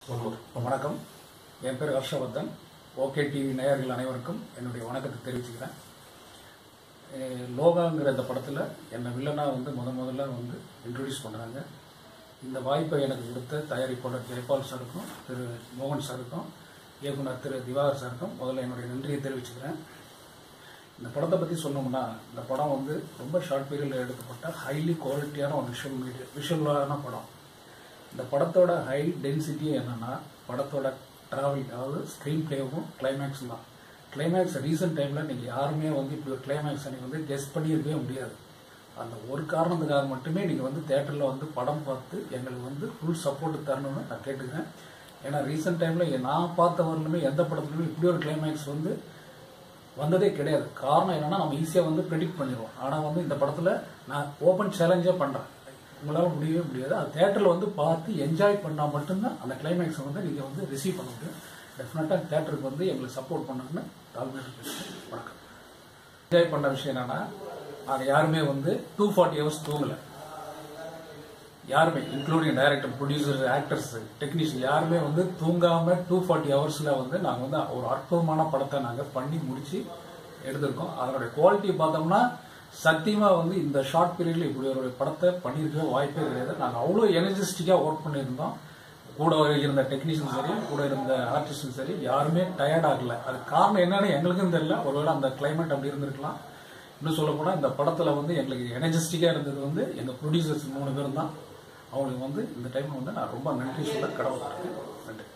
வணக்கம் என் பேர் Harshvardhan okay TV நேயர்கள் அனைவருக்கும் என்னுடைய வணக்கத்தை தெரிவிச்சுக்கிறேன் அஹ் லோகாங்கிற இந்த படத்தில் என்னை வில்லனாக வந்து முத முதல்ல வந்து இன்ட்ரடியூஸ் பண்ணாங்க இந்த வாய்ப்பை எனக்கு கொடுத்த தயாரிப்பாளர் ஜெயபால் சாருக்கும் திரு மோகன் சாருக்கும் இயக்குனர் திரு திவாகர் சாருக்கும் முதல்ல என்னுடைய நன்றியை தெரிவிச்சுக்கிறேன் இந்த படத்தை பற்றி சொன்னோம்னா இந்த படம் வந்து ரொம்ப ஷார்ட் பீரியடில் எடுக்கப்பட்ட ஹைலி குவாலிட்டியான ஒரு விஷுவல் மீடியா விஷுவலான படம் இந்த படத்தோட ஹை டென்சிட்டி என்னன்னா படத்தோட டிராவலிங் அதாவது ஸ்க்ரீன் பிளேவும் கிளைமேக்ஸ் தான் கிளைமேக்ஸ் ரீசெண்ட் டைமில் நீங்கள் யாருமே வந்து இப்படி ஒரு கிளைமேக்ஸை நீங்கள் வந்து கெஸ் பண்ணியிருக்கவே முடியாது அந்த ஒரு காரணத்துக்காக மட்டுமே நீங்கள் வந்து தேட்டரில் வந்து படம் பார்த்து எங்களுக்கு வந்து ஃபுல் சப்போர்ட் தரணும்னு நான் கேட்டுக்கிறேன் ஏன்னா ரீசெண்ட் டைமில் நான் பார்த்த வரலுமே எந்த படத்துலையுமே இப்படி ஒரு கிளைமேக்ஸ் வந்து வந்ததே கிடையாது காரணம் என்னன்னா நம்ம ஈஸியாக வந்து ப்ரெடிக்ட் பண்ணிடுவோம் ஆனால் வந்து இந்த படத்தில் நான் ஓப்பன் சேலஞ்சே பண்ணுறேன் உங்களால் முடியவே முடியாது அது தேட்டரில் வந்து பார்த்து என்ஜாய் பண்ணால் மட்டும்தான் அந்த கிளைமேக்ஸை வந்து நீங்கள் வந்து ரிசீவ் பண்ண முடியும் டெஃபினட்டாக தேட்டருக்கு வந்து எங்களுக்கு சப்போர்ட் பண்ணுங்கன்னு தாழ்மையாக பேசுகிறேன் வணக்கம் என்ஜாய் பண்ண விஷயம் என்னன்னா நாங்கள் யாருமே வந்து டூ ஃபார்ட்டி ஹவர்ஸ் தூங்கலை யாருமே including director producer actors technician யாருமே வந்து தூங்காம டூ ஃபார்ட்டி ஹவர்ஸ்ல வந்து நாங்கள் வந்து ஒரு அற்புதமான படத்தை நாங்கள் பண்ணி முடிச்சு எடுத்திருக்கோம் அதனுடைய குவாலிட்டி பார்த்தோம்னா சத்தியமா வந்து இந்த ஷார்ட் பீரியட்ல இப்படி ஒரு படத்தை பண்ணியிருக்கவே வாய்ப்பே கிடையாது நாங்கள் அவ்வளோ எனர்ஜிஸ்டிக்காக ஒர்க் பண்ணியிருந்தோம் கூட இருந்த டெக்னீஷியன் சரி கூட இருந்த ஆர்டிஸ்டும் சரி யாருமே டயர்ட் ஆகல அது காரணம் என்னன்னு எங்களுக்கும் தெரியல ஒருவேளை அந்த கிளைமேட் அப்படி இருந்திருக்கலாம் இன்னும் சொல்ல போனா இந்த படத்துல வந்து எங்களுக்கு எனர்ஜிஸ்டிக்கா இருந்தது வந்து எங்க ப்ரொடியூசர்ஸ் மூணு பேரும் தான் அவங்களுக்கு வந்து இந்த டைம் வந்து நான் ரொம்ப நன்றி சொல்ல கடவுள் நன்றி